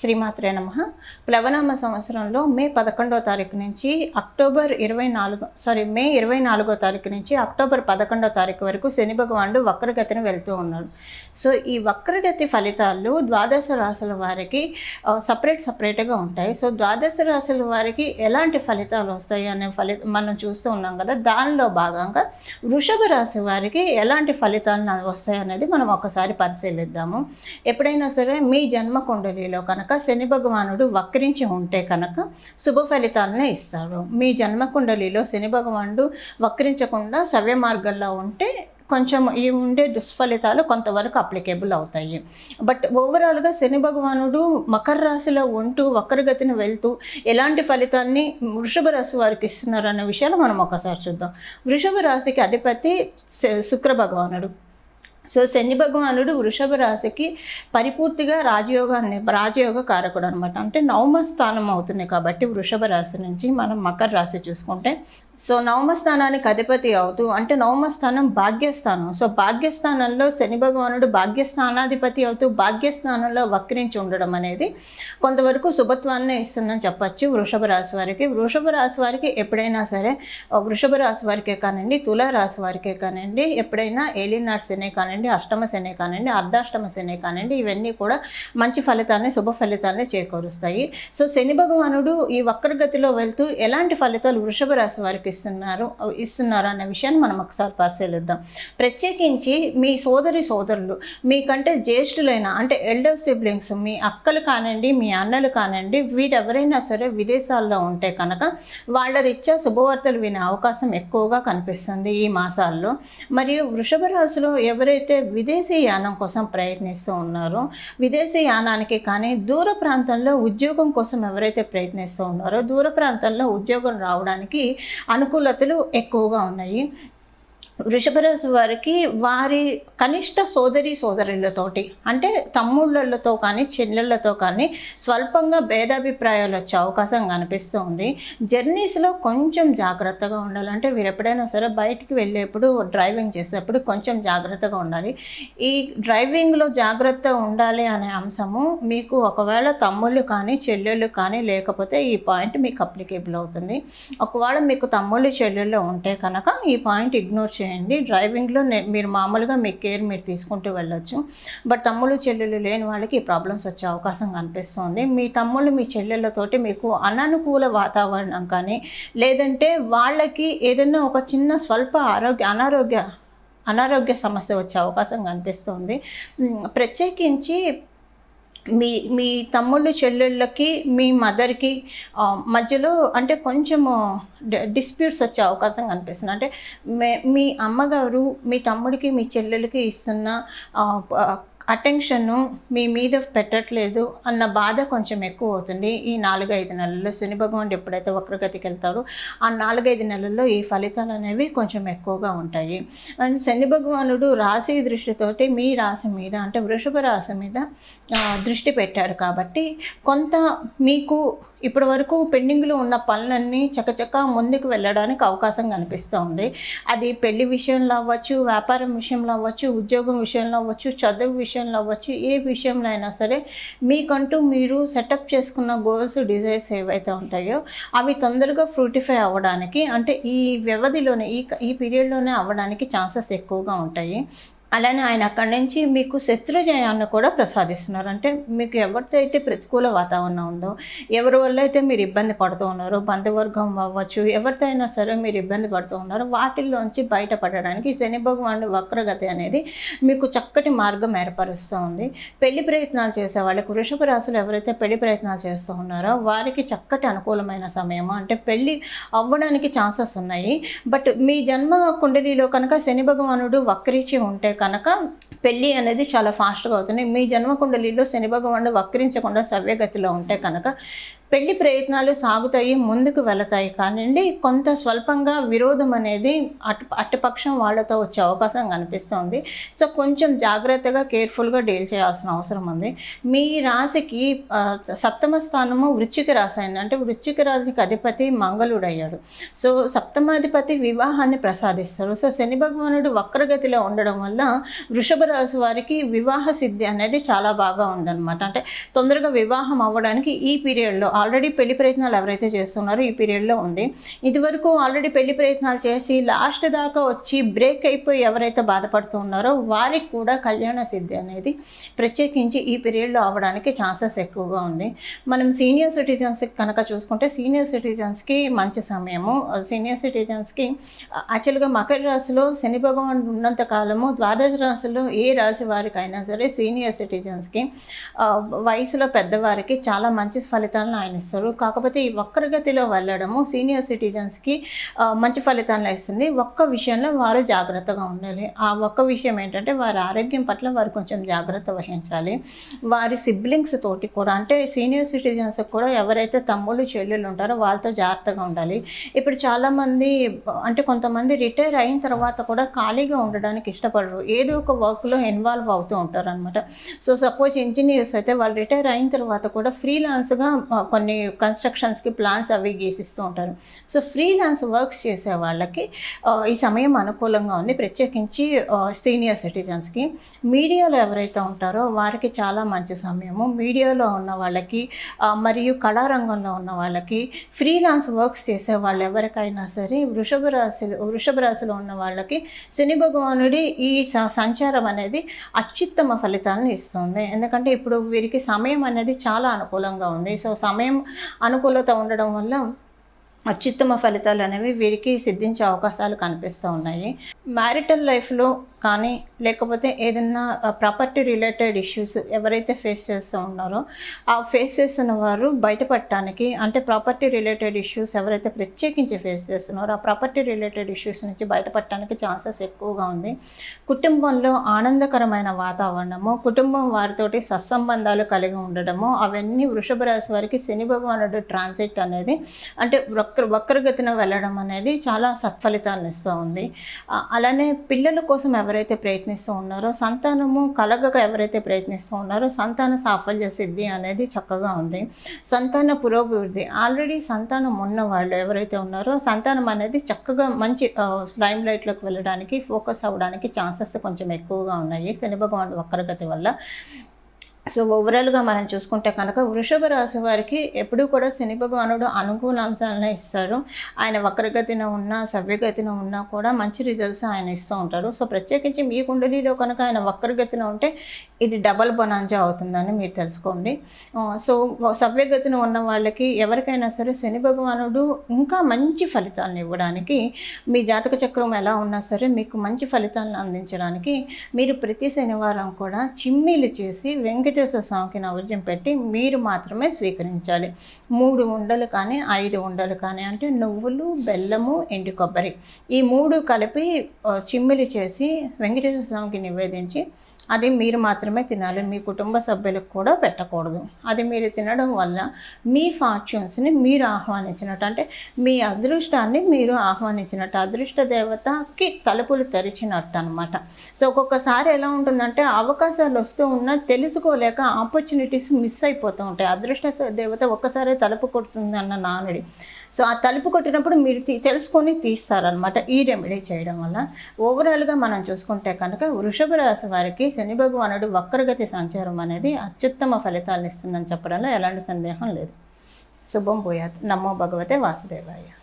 శ్రీమాత్రే నమ ప్లవనామ సంవత్సరంలో మే పదకొండో తారీఖు నుంచి అక్టోబర్ ఇరవై నాలుగు సారీ మే ఇరవై నాలుగో తారీఖు నుంచి అక్టోబర్ పదకొండో తారీఖు వరకు శని భగవానుడు వక్రగతిని వెళ్తూ ఉన్నాడు సో ఈ వక్రగతి ఫలితాలు ద్వాదశ రాశుల వారికి సపరేట్ సపరేట్గా ఉంటాయి సో ద్వాదశ రాశుల వారికి ఎలాంటి ఫలితాలు వస్తాయి అనే ఫలి మనం చూస్తూ ఉన్నాం కదా దానిలో భాగంగా వృషభ రాశి వారికి ఎలాంటి ఫలితాలు వస్తాయి అనేది మనం ఒకసారి పరిశీలిద్దాము ఎప్పుడైనా సరే మీ జన్మ కుండలిలో కనుక శని భగవానుడు వక్రించి ఉంటే కనుక శుభ ఫలితాలనే ఇస్తాడు మీ జన్మ కుండలిలో శని భగవానుడు వక్రించకుండా సవ్య మార్గంలో ఉంటే కొంచెం ఈ ఉండే దుష్ఫలితాలు కొంతవరకు అప్లికేబుల్ అవుతాయి బట్ ఓవరాల్గా శని భగవానుడు మకర రాశిలో ఉంటూ వక్రగతిని వెళ్తూ ఎలాంటి ఫలితాన్ని వృషభ రాశి వారికి ఇస్తున్నారు అనే విషయాలు మనం ఒకసారి చూద్దాం వృషభ రాశికి అధిపతి శ- శుక్ర భగవానుడు సో శని భగవానుడు వృషభ రాశికి పరిపూర్తిగా రాజయోగాన్ని రాజయోగ కారకుడు అనమాట అంటే నవమ స్థానం అవుతుంది కాబట్టి వృషభ రాశి నుంచి మనం మకర రాశి చూసుకుంటే సో నవమ స్థానానికి అధిపతి అవుతూ అంటే నవమ స్థానం భాగ్యస్థానం సో భాగ్యస్థానంలో శని భగవానుడు భాగ్యస్థానాధిపతి అవుతూ భాగ్యస్థానంలో వక్రించి ఉండడం అనేది కొంతవరకు శుభత్వాన్ని ఇస్తుందని చెప్పచ్చు వృషభ రాశి వారికి వృషభ రాశి వారికి ఎప్పుడైనా సరే ఆ, వృషభ రాశి వారికే కానివ్వండి తులా రాశి వారికే కానివ్వండి ఎప్పుడైనా ఏలినాడు శని కానివ్వండి అష్టమ శని కానివ్వండి అర్ధాష్టమ శని కానివ్వండి ఇవన్నీ కూడా మంచి ఫలితాన్ని శుభ ఫలితాన్ని చేకూరుస్తాయి సో శని భగవానుడు ఈ వక్రగతిలో వెళ్తూ ఎలాంటి ఫలితాలు వృషభ రాశి వారికి ఇస్తున్నారు ఇస్తున్నారు అనే విషయాన్ని మనం ఒకసారి పరిశీలిద్దాం ప్రత్యేకించి మీ సోదరి సోదరులు మీకంటే జ్యేష్ఠులైన అంటే ఎల్డర్ సిబ్లింగ్స్ మీ అక్కలు కానివ్వండి మీ అన్నలు కానివ్వండి వీరెవరైనా సరే విదేశాల్లో ఉంటే కనుక వాళ్ళ రీత్యా శుభవార్తలు వినే అవకాశం ఎక్కువగా కనిపిస్తుంది ఈ మాసాల్లో మరియు వృషభ రాశిలో ఎవరైతే విదేశీ యానం కోసం ప్రయత్నిస్తూ ఉన్నారో విదేశీ యానానికి కానీ దూర ప్రాంతంలో ఉద్యోగం కోసం ఎవరైతే ప్రయత్నిస్తూ ఉన్నారో దూర ప్రాంతంలో ఉద్యోగం రావడానికి అనుకూలతలు ఎక్కువగా ఉన్నాయి వృషభ రాశి వారికి వారి కనిష్ట సోదరి సోదరులతోటి అంటే తమ్ముళ్ళతో కానీ చెల్లెళ్ళతో కానీ స్వల్పంగా భేదాభిప్రాయాలు వచ్చే అవకాశం కనిపిస్తుంది జర్నీస్లో కొంచెం జాగ్రత్తగా ఉండాలి అంటే మీరు ఎప్పుడైనా సరే బయటికి వెళ్ళేప్పుడు డ్రైవింగ్ చేసేటప్పుడు కొంచెం జాగ్రత్తగా ఉండాలి ఈ డ్రైవింగ్లో జాగ్రత్త ఉండాలి అనే అంశము మీకు ఒకవేళ తమ్ముళ్ళు కానీ చెల్లెళ్ళు కానీ లేకపోతే ఈ పాయింట్ మీకు అప్లికేబుల్ అవుతుంది ఒకవేళ మీకు తమ్ముళ్ళు చెల్లెళ్ళు ఉంటే కనుక ఈ పాయింట్ ఇగ్నోర్ చేయండి డ్రైవింగ్లో నే- మీరు మామూలుగా మీ కేర్ మీరు తీసుకుంటూ వెళ్ళొచ్చు బట్ తమ్ముళ్ళు చెల్లెళ్ళు లేని వాళ్ళకి ఈ ప్రాబ్లమ్స్ వచ్చే అవకాశం కనిపిస్తుంది మీ తమ్ముళ్ళు మీ చెల్లెళ్ళతోటి మీకు అననుకూల వాతావరణం కానీ లేదంటే వాళ్ళకి ఏదైనా ఒక చిన్న స్వల్ప ఆరోగ్య అనారోగ్య అనారోగ్య సమస్య వచ్చే అవకాశం కనిపిస్తుంది ఉమ్, ప్రత్యేకించి మీ మీ తమ్ముళ్ళు చెల్లెళ్ళకి మీ మదర్కి ఆ, మధ్యలో అంటే కొంచెము డిస్ప్యూట్స్ వచ్చే అవకాశం కనిపిస్తుంది అంటే మే మీ అమ్మగారు మీ తమ్ముడికి మీ చెల్లెలకి ఇస్తున్న ఆ, ప- అటెన్షను మీ మీద పెట్టట్లేదు అన్న బాధ కొంచెం ఎక్కువ అవుతుంది ఈ నాలుగైదు నెలల్లో శని భగవానుడు ఎప్పుడైతే వక్రగతికి వెళ్తారో ఆ నాలుగైదు నెలల్లో ఈ ఫలితాలు అనేవి కొంచెం ఎక్కువగా ఉంటాయి అండ్ శని భగవానుడు రాశి దృష్టితోటి మీ రాశి మీద అంటే వృషభ రాశి మీద ఆ, దృష్టి పెట్టాడు కాబట్టి కొంత మీకు ఇప్పటి వరకు పెండింగ్లో ఉన్న పనులన్నీ చకచక ముందుకు వెళ్ళడానికి అవకాశం కనిపిస్తోంది అది పెళ్లి విషయంలో అవ్వచ్చు వ్యాపారం విషయంలో అవ్వచ్చు ఉద్యోగం విషయంలో అవ్వచ్చు చదువు విషయంలో అవ్వచ్చు ఏ విషయంలో అయినా సరే మీకంటూ మీరు సెటప్ చేసుకున్న గోల్స్ డిజైర్స్ ఏవైతే ఉంటాయో అవి తొందరగా ఫ్రూటిఫై అవ్వడానికి అంటే ఈ వ్యవధిలోనే ఈ ఈ పీరియడ్లోనే అవ్వడానికి ఛాన్సెస్ ఎక్కువగా ఉంటాయి అలానే ఆయన అక్కడి నుంచి మీకు శత్రుజయాన్ని కూడా ప్రసాదిస్తున్నారు అంటే మీకు ఎవరితో అయితే ప్రతికూల వాతావరణం ఉందో ఎవరి వల్ల అయితే మీరు ఇబ్బంది పడుతూ ఉన్నారో బంధువర్గం అవ్వచ్చు ఎవరితో అయినా సరే మీరు ఇబ్బంది పడుతూ ఉన్నారో వాటిల్లోంచి బయటపడడానికి శని భగవానుడు వక్రగతి అనేది మీకు చక్కటి మార్గం ఏర్పరుస్తూ ఉంది పెళ్లి ప్రయత్నాలు చేసే వాళ్ళకి వృషభ రాశులు ఎవరైతే పెళ్లి ప్రయత్నాలు చేస్తూ ఉన్నారో వారికి చక్కటి అనుకూలమైన సమయము అంటే పెళ్లి అవ్వడానికి ఛాన్సెస్ ఉన్నాయి బట్ మీ జన్మ కుండలిలో కనుక శని భగవానుడు వక్రించి ఉంటే కనుక పెళ్ళి అనేది చాలా ఫాస్ట్గా అవుతుంది మీ జన్మ కుండలిలో శని భగవానుడు వక్రించకుండా సవ్యగతిలో ఉంటే కనుక పెళ్లి ప్రయత్నాలు సాగుతాయి ముందుకు వెళతాయి కానివ్వండి కొంత స్వల్పంగా విరోధం అనేది అటు అటుపక్షం వాళ్ళతో వచ్చే అవకాశం కనిపిస్తుంది సో కొంచెం జాగ్రత్తగా కేర్ఫుల్గా డీల్ చేయాల్సిన అవసరం ఉంది మీ రాశికి ఆ, సప్తమ స్థానము వృశ్చిక రాశి అయింది అంటే వృశ్చిక రాశికి అధిపతి మంగళుడు అయ్యాడు సో సప్తమాధిపతి వివాహాన్ని ప్రసాదిస్తాడు సో శని భగవానుడు వక్రగతిలో ఉండడం వల్ల వృషభ రాశి వారికి వివాహ సిద్ధి అనేది చాలా బాగా ఉందన్నమాట అంటే తొందరగా వివాహం అవ్వడానికి ఈ పీరియడ్లో ఆల్రెడీ పెళ్లి ప్రయత్నాలు ఎవరైతే చేస్తున్నారో ఈ పీరియడ్లో ఉంది ఇదివరకు ఆల్రెడీ పెళ్లి ప్రయత్నాలు చేసి లాస్ట్ దాకా వచ్చి బ్రేక్ అయిపోయి ఎవరైతే బాధపడుతూ ఉన్నారో వారికి కూడా కళ్యాణ సిద్ధి అనేది ప్రత్యేకించి ఈ పీరియడ్లో అవ్వడానికి ఛాన్సెస్ ఎక్కువగా ఉంది మనం సీనియర్ సిటిజన్స్కి కనుక చూసుకుంటే సీనియర్ సిటిజన్స్కి మంచి సమయము సీనియర్ సిటిజన్స్కి యాక్చువల్గా మకర రాశిలో శని భగవానుడు ఉన్నంత కాలము ద్వాదశ రాశిలో ఏ రాశి వారికైనా సరే సీనియర్ సిటిజన్స్కి ఆ, వయసులో పెద్దవారికి చాలా మంచి ఫలితాలను ఆయన ఇస్తారు కాకపోతే ఈ వక్రగతిలో వెళ్ళడము సీనియర్ సిటిజన్స్కి ఆ, మంచి ఫలితాలను ఇస్తుంది ఒక్క విషయంలో వారు జాగ్రత్తగా ఉండాలి ఆ ఒక్క విషయం ఏంటంటే వారి ఆరోగ్యం పట్ల వారు కొంచెం జాగ్రత్త వహించాలి వారి సిబ్లింగ్స్ తోటి కూడా అంటే సీనియర్ సిటిజన్స్ కూడా ఎవరైతే తమ్ముళ్ళు చెల్లెళ్ళు ఉంటారో వాళ్ళతో జాగ్రత్తగా ఉండాలి ఇప్పుడు చాలామంది అంటే కొంతమంది రిటైర్ అయిన తర్వాత కూడా ఖాళీగా ఉండడానికి ఇష్టపడరు ఏదో ఒక వర్క్లో ఇన్వాల్వ్ అవుతూ ఉంటారు అనమాట సో సపోజ్ ఇంజనీర్స్ అయితే వాళ్ళు రిటైర్ అయిన తర్వాత కూడా ఫ్రీలాన్స్గా కొన్ని కన్స్ట్రక్షన్స్కి ప్లాన్స్ అవి గీసిస్తూ ఉంటారు సో ఫ్రీలాన్స్ వర్క్స్ చేసే వాళ్ళకి ఆ, ఈ సమయం అనుకూలంగా ఉంది ప్రత్యేకించి సీనియర్ సిటిజన్స్కి మీడియాలో ఎవరైతే ఉంటారో వారికి చాలా మంచి సమయము మీడియాలో ఉన్న వాళ్ళకి ఆ, మరియు కళారంగంలో ఉన్న వాళ్ళకి ఫ్రీలాన్స్ వర్క్స్ చేసే వాళ్ళు ఎవరికైనా సరే వృషభ రాశిలో వృషభ రాశిలో ఉన్న వాళ్ళకి శని భగవానుడి ఈ స- సంచారం అనేది అత్యుత్తమ ఫలితాలను ఇస్తుంది ఎందుకంటే ఇప్పుడు వీరికి సమయం అనేది చాలా అనుకూలంగా ఉంది సో సమయం అనుకూలత ఉండడం వల్ల అత్యుత్తమ ఫలితాలు అనేవి వీరికి సిద్ధించే అవకాశాలు కనిపిస్తూ ఉన్నాయి మ్యారిటల్ లైఫ్లో కానీ లేకపోతే ఏదైనా ప్రాపర్టీ రిలేటెడ్ ఇష్యూస్ ఎవరైతే ఫేస్ చేస్తూ ఉన్నారో ఆ ఫేస్ చేస్తున్న వారు బయటపడటానికి అంటే ప్రాపర్టీ రిలేటెడ్ ఇష్యూస్ ఎవరైతే ప్రత్యేకించి ఫేస్ చేస్తున్నారో ఆ ప్రాపర్టీ రిలేటెడ్ ఇష్యూస్ నుంచి బయటపడటానికి ఛాన్సెస్ ఎక్కువగా ఉంది కుటుంబంలో ఆనందకరమైన వాతావరణము కుటుంబం వారితోటి సత్సంబంధాలు కలిగి ఉండడము అవన్నీ వృషభ రాశి వారికి శని భగవానుడు ట్రాన్సిట్ అనేది అంటే వక్ర వక్రగతిన వెళ్ళడం అనేది చాలా సత్ఫలితాలను ఇస్తూ ఉంది ఆ, అలానే పిల్లల కోసం ఎవరైతే ప్రయత్నిస్తూ ఉన్నారో సంతానము కలగక ఎవరైతే ప్రయత్నిస్తూ ఉన్నారో సంతాన సాఫల్య సిద్ధి అనేది చక్కగా ఉంది సంతాన పురోభివృద్ధి ఆల్రెడీ సంతానం ఉన్న వాళ్ళు ఎవరైతే ఉన్నారో సంతానం అనేది చక్కగా మంచి లైమ్ లైట్లోకి వెళ్ళడానికి ఫోకస్ అవ్వడానికి ఛాన్సెస్ కొంచెం ఎక్కువగా ఉన్నాయి శని భగవానుడు వక్రగతి వల్ల సో ఓవరాల్గా మనం చూసుకుంటే కనుక వృషభ రాశి వారికి ఎప్పుడూ కూడా శని భగవానుడు అనుకూల అంశాలను ఇస్తాడు ఆయన వక్రగతిన ఉన్నా సవ్యగతిన ఉన్నా కూడా మంచి రిజల్ట్స్ ఆయన ఇస్తూ ఉంటాడు సో ప్రత్యేకించి మీ కుండలిలో కనుక ఆయన వక్రగతిన ఉంటే ఇది డబల్ బొనాంజా అవుతుందని మీరు తెలుసుకోండి ఆ, సో సవ్యగతిన ఉన్న వాళ్ళకి ఎవరికైనా సరే శని భగవానుడు ఇంకా మంచి ఫలితాలను ఇవ్వడానికి మీ జాతక చక్రం ఎలా ఉన్నా సరే మీకు మంచి ఫలితాలను అందించడానికి మీరు ప్రతి శనివారం కూడా చిమ్మీలు చేసి వెంకటేశ్వర స్వామికి నైవేద్యం పెట్టి మీరు మాత్రమే స్వీకరించాలి మూడు ఉండలు కానీ ఐదు ఉండలు కానీ అంటే నువ్వులు బెల్లము ఎండు కొబ్బరి ఈ మూడు కలిపి ఆ, చిమ్మిలి చేసి వెంకటేశ్వర స్వామికి నివేదించి అది మీరు మాత్రమే తినాలి మీ కుటుంబ సభ్యులకు కూడా పెట్టకూడదు అది మీరు తినడం వల్ల మీ ఫార్చ్యూన్స్ని మీరు ఆహ్వానించినట్టు అంటే మీ అదృష్టాన్ని మీరు ఆహ్వానించినట్టు అదృష్ట దేవతకి తలుపులు తెరిచినట్టు అనమాట సో ఒక్కొక్కసారి ఎలా ఉంటుందంటే అవకాశాలు వస్తూ ఉన్నా తెలుసుకోలేక ఆపర్చునిటీస్ మిస్ అయిపోతూ ఉంటాయి అదృష్ట దేవత ఒక్కసారి తలుపు కొడుతుంది అన్న నానుడి సో ఆ తలుపు కొట్టినప్పుడు మీరు తీ- తెలుసుకొని తీస్తారనమాట ఈ రెమెడీ చేయడం వల్ల ఓవరాల్గా మనం చూసుకుంటే కనుక వృషభ రాశి వారికి శని భగవానుడు వక్రగతి సంచారం అనేది అత్యుత్తమ ఫలితాలను ఇస్తుందని చెప్పడంలో ఎలాంటి సందేహం లేదు శుభం పోయాత్ నమో భగవతే వాసుదేవాయ